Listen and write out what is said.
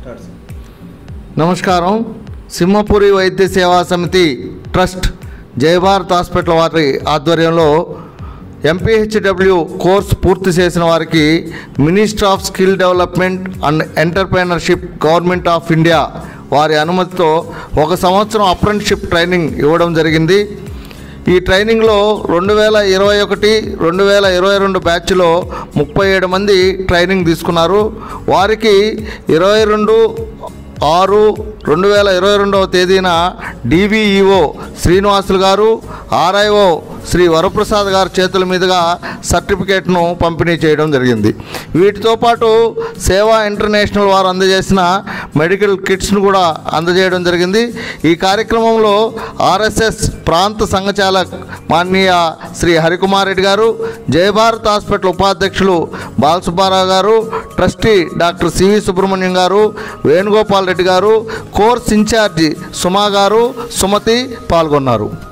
start sir నమస్కారం సింహపురి వైద్య సేవా సమితి ట్రస్ట్ జయభారత్ హాస్పిటల్ వారి ఆధ్వర్యంలో ఎంపీహెచ్డబ్ల్యూ కోర్స్ పూర్తి చేసిన వారికి minister of skill development and entrepreneurship government of India వారి అనుమతితో ఒక సంవత్సరం అప్రెంటిషిప్ ట్రైనింగ్ ఇవ్వడం జరిగింది ఈ ట్రైనింగ్లో రెండు వేల ఇరవై ఒకటి రెండు వేల ఇరవై రెండు బ్యాచ్లో ముప్పై ఏడు మంది ట్రైనింగ్ తీసుకున్నారు వారికి ఇరవై రెండు ఆరు రెండు వేల ఇరవై రెండవ తేదీన డివిఈఓ శ్రీనివాసులు గారు ఆర్ఐఓ శ్రీ వరప్రసాద్ గారి చేతుల మీదుగా సర్టిఫికేట్ను పంపిణీ చేయడం జరిగింది వీటితో పాటు సేవా ఇంటర్నేషనల్ వారు అందజేసిన మెడికల్ కిట్స్ను కూడా అందజేయడం జరిగింది ఈ కార్యక్రమంలో ఆర్ఎస్ఎస్ ప్రాంత సంఘచాలక్ మాన్య శ్రీ హరికుమార్ రెడ్డి గారు జయభారత్ హాస్పిటల్ ఉపాధ్యక్షులు బాలసుబ్బారావు గారు ట్రస్టీ డాక్టర్ సివి సుబ్రహ్మణ్యం గారు వేణుగోపాల్ రెడ్డి గారు కోర్స్ ఇన్ఛార్జి సుమా గారు సుమతి పాల్గొన్నారు